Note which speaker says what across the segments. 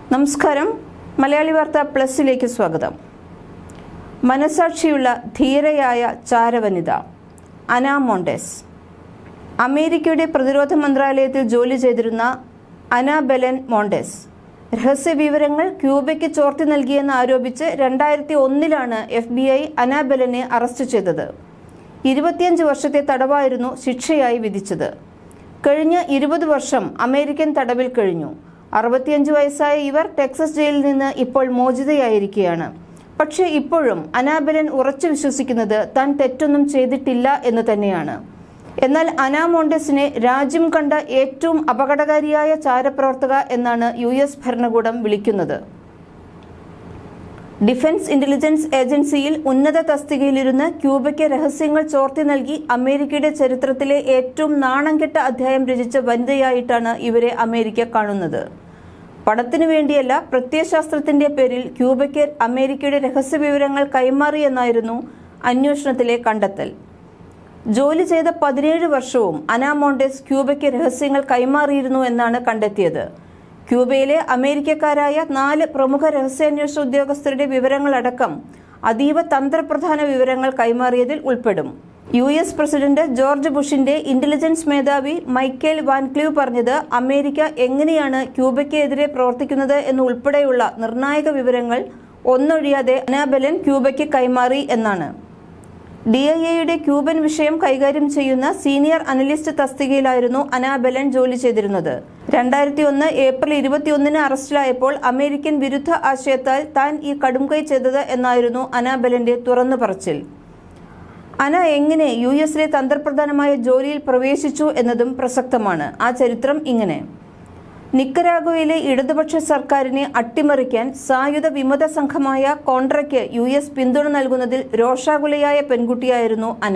Speaker 1: നമസ്കാരം മലയാളി വാർത്ത പ്ലസിലേക്ക് സ്വാഗതം മനസാക്ഷിയുള്ള ധീരയായ ചാരവനിത അന മോണ്ടെസ് അമേരിക്കയുടെ പ്രതിരോധ മന്ത്രാലയത്തിൽ ജോലി ചെയ്തിരുന്ന അന ബെലൻ മോണ്ടെസ് രഹസ്യ വിവരങ്ങൾ ക്യൂബയ്ക്ക് ചോർത്തി നൽകിയെന്ന് ആരോപിച്ച് രണ്ടായിരത്തി ഒന്നിലാണ് എഫ് ബി ഐ അനാബെലനെ അറസ്റ്റ് ചെയ്തത് ഇരുപത്തിയഞ്ച് വർഷത്തെ തടവായിരുന്നു ശിക്ഷയായി വിധിച്ചത് കഴിഞ്ഞ ഇരുപത് വർഷം അമേരിക്കൻ തടവിൽ കഴിഞ്ഞു അറുപത്തിയഞ്ച് വയസ്സായ ഇവർ ടെക്സസ് ജയിലിൽ നിന്ന് ഇപ്പോൾ മോചിതയായിരിക്കുകയാണ് പക്ഷേ ഇപ്പോഴും അനാബെലൻ ഉറച്ചു വിശ്വസിക്കുന്നത് താൻ തെറ്റൊന്നും ചെയ്തിട്ടില്ല എന്ന് തന്നെയാണ് എന്നാൽ അനാ മോണ്ടെസിനെ രാജ്യം കണ്ട ഏറ്റവും അപകടകാരിയായ ചാരപ്രവർത്തക എന്നാണ് യു എസ് ഭരണകൂടം വിളിക്കുന്നത് ഡിഫൻസ് ഇന്റലിജൻസ് ഏജൻസിയിൽ ഉന്നത തസ്തികയിലിരുന്ന് ക്യൂബയ്ക്ക് രഹസ്യങ്ങൾ ചോർത്തി നൽകി അമേരിക്കയുടെ ചരിത്രത്തിലെ ഏറ്റവും നാണംകെട്ട അധ്യായം രചിച്ച വനിതയായിട്ടാണ് ഇവരെ അമേരിക്ക കാണുന്നത് പണത്തിനു വേണ്ടിയല്ല പ്രത്യയശാസ്ത്രത്തിന്റെ പേരിൽ ക്യൂബയ്ക്ക് അമേരിക്കയുടെ രഹസ്യവിവരങ്ങൾ കൈമാറിയെന്നായിരുന്നു അന്വേഷണത്തിലെ കണ്ടെത്തൽ ജോലി ചെയ്ത പതിനേഴ് വർഷവും അനാമോണ്ടെസ് ക്യൂബയ്ക്ക് രഹസ്യങ്ങൾ കൈമാറിയിരുന്നു എന്നാണ് കണ്ടെത്തിയത് ക്യൂബയിലെ അമേരിക്കക്കാരായ നാല് പ്രമുഖ രഹസ്യാന്വേഷണ ഉദ്യോഗസ്ഥരുടെ വിവരങ്ങളടക്കം അതീവ തന്ത്രപ്രധാന വിവരങ്ങൾ കൈമാറിയതിൽ ഉൾപ്പെടും യു എസ് പ്രസിഡന്റ് ജോർജ് ബുഷിന്റെ ഇന്റലിജൻസ് മേധാവി മൈക്കേൽ വാൻക്ലീവ് പറഞ്ഞത് അമേരിക്ക എങ്ങനെയാണ് ക്യൂബയ്ക്കെതിരെ പ്രവർത്തിക്കുന്നത് എന്നുൾപ്പെടെയുള്ള നിർണായക വിവരങ്ങൾ ഒന്നൊഴിയാതെ അനാബെലൻ ക്യൂബയ്ക്ക് കൈമാറി എന്നാണ് ഡി ഐ എയുടെ ക്യൂബൻ വിഷയം കൈകാര്യം ചെയ്യുന്ന സീനിയർ അനലിസ്റ്റ് തസ്തികയിലായിരുന്നു അനാബെലൻ ജോലി ചെയ്തിരുന്നത് രണ്ടായിരത്തി ഒന്ന് ഏപ്രിൽ ഇരുപത്തിയൊന്നിന് അറസ്റ്റിലായപ്പോൾ അമേരിക്കൻ വിരുദ്ധ ആശയത്താൽ താൻ ഈ കടുംകൈ ചെയ്തത് എന്നായിരുന്നു അനാബെലന്റെ തുറന്നു പറച്ചിൽ അന എങ്ങനെ യു എസിലെ തന്ത്രപ്രധാനമായ ജോലിയിൽ പ്രവേശിച്ചു എന്നതും പ്രസക്തമാണ് ആ ചരിത്രം ഇങ്ങനെ നിക്കരാഗോയിലെ ഇടതുപക്ഷ സർക്കാരിനെ അട്ടിമറിക്കാൻ സായുധ വിമത സംഘമായ കോൺട്രയ്ക്ക് യു എസ് പിന്തുണ നൽകുന്നതിൽ രോഷാകുലയായ പെൺകുട്ടിയായിരുന്നു അന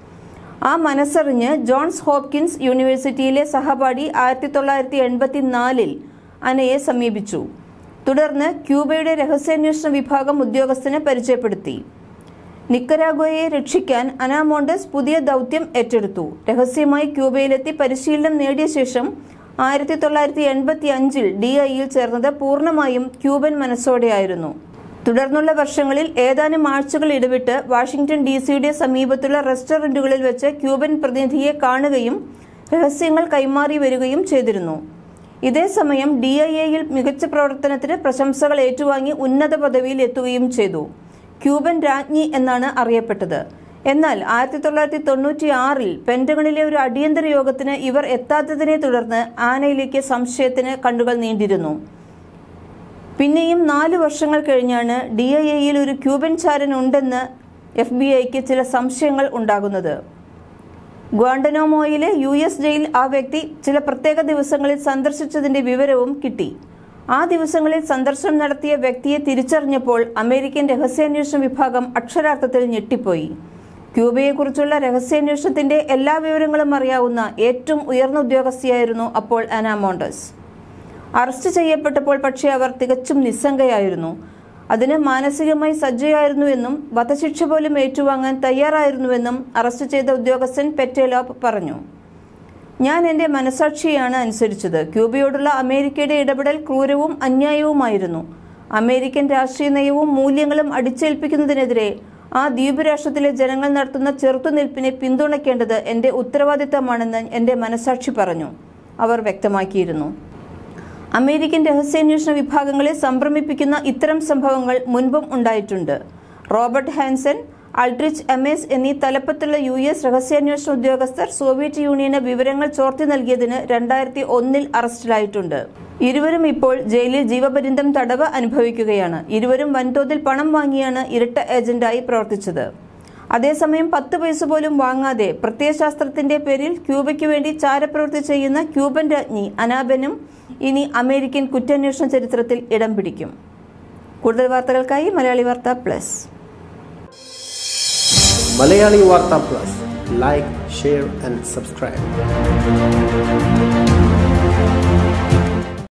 Speaker 1: ആ മനസ്സറിഞ്ഞ് ജോൺസ് ഹോപ്കിൻസ് യൂണിവേഴ്സിറ്റിയിലെ സഹപാഠി ആയിരത്തി തൊള്ളായിരത്തി എൺപത്തി നാലിൽ അനയെ സമീപിച്ചു തുടർന്ന് ക്യൂബയുടെ രഹസ്യാന്വേഷണ വിഭാഗം ഉദ്യോഗസ്ഥനെ പരിചയപ്പെടുത്തി നിക്കരാഗോയെ രക്ഷിക്കാൻ അനാമോണ്ടസ് പുതിയ ദൗത്യം ഏറ്റെടുത്തു രഹസ്യമായി ക്യൂബയിലെത്തി പരിശീലനം നേടിയ ശേഷം ആയിരത്തി തൊള്ളായിരത്തി എൺപത്തി അഞ്ചിൽ ഡി ഐയിൽ ചേർന്നത് പൂർണ്ണമായും ക്യൂബൻ മനസ്സോടെയായിരുന്നു തുടർന്നുള്ള വർഷങ്ങളിൽ ഏതാനും ആഴ്ചകൾ ഇടവിട്ട് വാഷിംഗ്ടൺ ഡി സിയുടെ സമീപത്തുള്ള റെസ്റ്റോറന്റുകളിൽ വെച്ച് ക്യൂബൻ പ്രതിനിധിയെ കാണുകയും രഹസ്യങ്ങൾ കൈമാറി വരികയും ചെയ്തിരുന്നു ഇതേസമയം ഡി ഐ എയിൽ മികച്ച പ്രവർത്തനത്തിന് പ്രശംസകൾ ഏറ്റുവാങ്ങി ഉന്നത പദവിയിൽ എത്തുകയും ചെയ്തു ക്യൂബൻ രാജ്ഞി എന്നാണ് അറിയപ്പെട്ടത് എന്നാൽ ആയിരത്തി തൊള്ളായിരത്തി തൊണ്ണൂറ്റി ആറിൽ പെന്റഗണിലെ ഒരു അടിയന്തര യോഗത്തിന് ഇവർ എത്താത്തതിനെ തുടർന്ന് ആനയിലേക്ക് സംശയത്തിന് കണ്ണുകൾ നീണ്ടിരുന്നു പിന്നെയും നാല് വർഷങ്ങൾ കഴിഞ്ഞാണ് ഡി ഐ എയിൽ ഒരു ക്യൂബൻ ചാരൻ ഉണ്ടെന്ന് എഫ് ബി ഐക്ക് ചില സംശയങ്ങൾ ഉണ്ടാകുന്നത് ഗ്വാണ്ടനോമോയിലെ യു എസ് ജയിൽ ആ വ്യക്തി ചില പ്രത്യേക ദിവസങ്ങളിൽ സന്ദർശിച്ചതിന്റെ വിവരവും കിട്ടി ആ ദിവസങ്ങളിൽ സന്ദർശനം നടത്തിയ വ്യക്തിയെ തിരിച്ചറിഞ്ഞപ്പോൾ അമേരിക്കൻ രഹസ്യാന്വേഷണ വിഭാഗം അക്ഷരാർത്ഥത്തിൽ ഞെട്ടിപ്പോയി ക്യൂബയെക്കുറിച്ചുള്ള രഹസ്യാന്വേഷണത്തിന്റെ എല്ലാ വിവരങ്ങളും അറിയാവുന്ന ഏറ്റവും ഉയർന്ന ഉദ്യോഗസ്ഥയായിരുന്നു അപ്പോൾ അനാമോണ്ടസ് അറസ്റ്റ് ചെയ്യപ്പെട്ടപ്പോൾ പക്ഷേ അവർ തികച്ചും നിസ്സംഗയായിരുന്നു അതിന് മാനസികമായി സജ്ജയായിരുന്നുവെന്നും വധശിക്ഷ പോലും ഏറ്റുവാങ്ങാൻ തയ്യാറായിരുന്നുവെന്നും അറസ്റ്റ് ചെയ്ത ഉദ്യോഗസ്ഥൻ പെറ്റേലോപ്പ് പറഞ്ഞു ഞാൻ എൻ്റെ മനസാക്ഷിയാണ് അനുസരിച്ചത് ക്യൂബയോടുള്ള അമേരിക്കയുടെ ഇടപെടൽ ക്രൂരവും അന്യായവുമായിരുന്നു അമേരിക്കൻ രാഷ്ട്രീയ നയവും മൂല്യങ്ങളും അടിച്ചേൽപ്പിക്കുന്നതിനെതിരെ ആ ദ്വീപ് രാഷ്ട്രത്തിലെ ജനങ്ങൾ നടത്തുന്ന ചെറുത്തുനിൽപ്പിനെ പിന്തുണയ്ക്കേണ്ടത് എൻ്റെ ഉത്തരവാദിത്തമാണെന്ന് എൻ്റെ മനസാക്ഷി പറഞ്ഞു അവർ വ്യക്തമാക്കിയിരുന്നു അമേരിക്കൻ രഹസ്യാന്വേഷണ വിഭാഗങ്ങളെ സംഭ്രമിപ്പിക്കുന്ന ഇത്തരം സംഭവങ്ങൾ മുൻപും ഉണ്ടായിട്ടുണ്ട് റോബർട്ട് ഹാൻസൺ അൾട്രിച്ച് എമേസ് എന്നീ തലപ്പത്തുള്ള യു എസ് രഹസ്യാന്വേഷണ ഉദ്യോഗസ്ഥർ സോവിയറ്റ് യൂണിയന് വിവരങ്ങൾ ചോർത്തി നൽകിയതിന് രണ്ടായിരത്തി ഒന്നിൽ അറസ്റ്റിലായിട്ടുണ്ട് ഇരുവരും ഇപ്പോൾ ജയിലിൽ ജീവപര്യന്തം തടവ് അനുഭവിക്കുകയാണ് ഇരുവരും വൻതോതിൽ പണം വാങ്ങിയാണ് ഇരട്ട ഏജന്റായി പ്രവർത്തിച്ചത് അതേസമയം പത്ത് പൈസ പോലും വാങ്ങാതെ പ്രത്യയശാസ്ത്രത്തിന്റെ പേരിൽ ക്യൂബയ്ക്ക് വേണ്ടി ചാരപ്രവൃത്തി ചെയ്യുന്ന ക്യൂബൻ രാജ്ഞി അനാബനും ഇനി അമേരിക്കൻ കുറ്റാന്വേഷണ ചരിത്രത്തിൽ ഇടം പിടിക്കും കൂടുതൽ വാർത്തകൾക്കായി മലയാളി വാർത്ത പ്ലസ്
Speaker 2: മലയാളി വാർത്ത plus like share and subscribe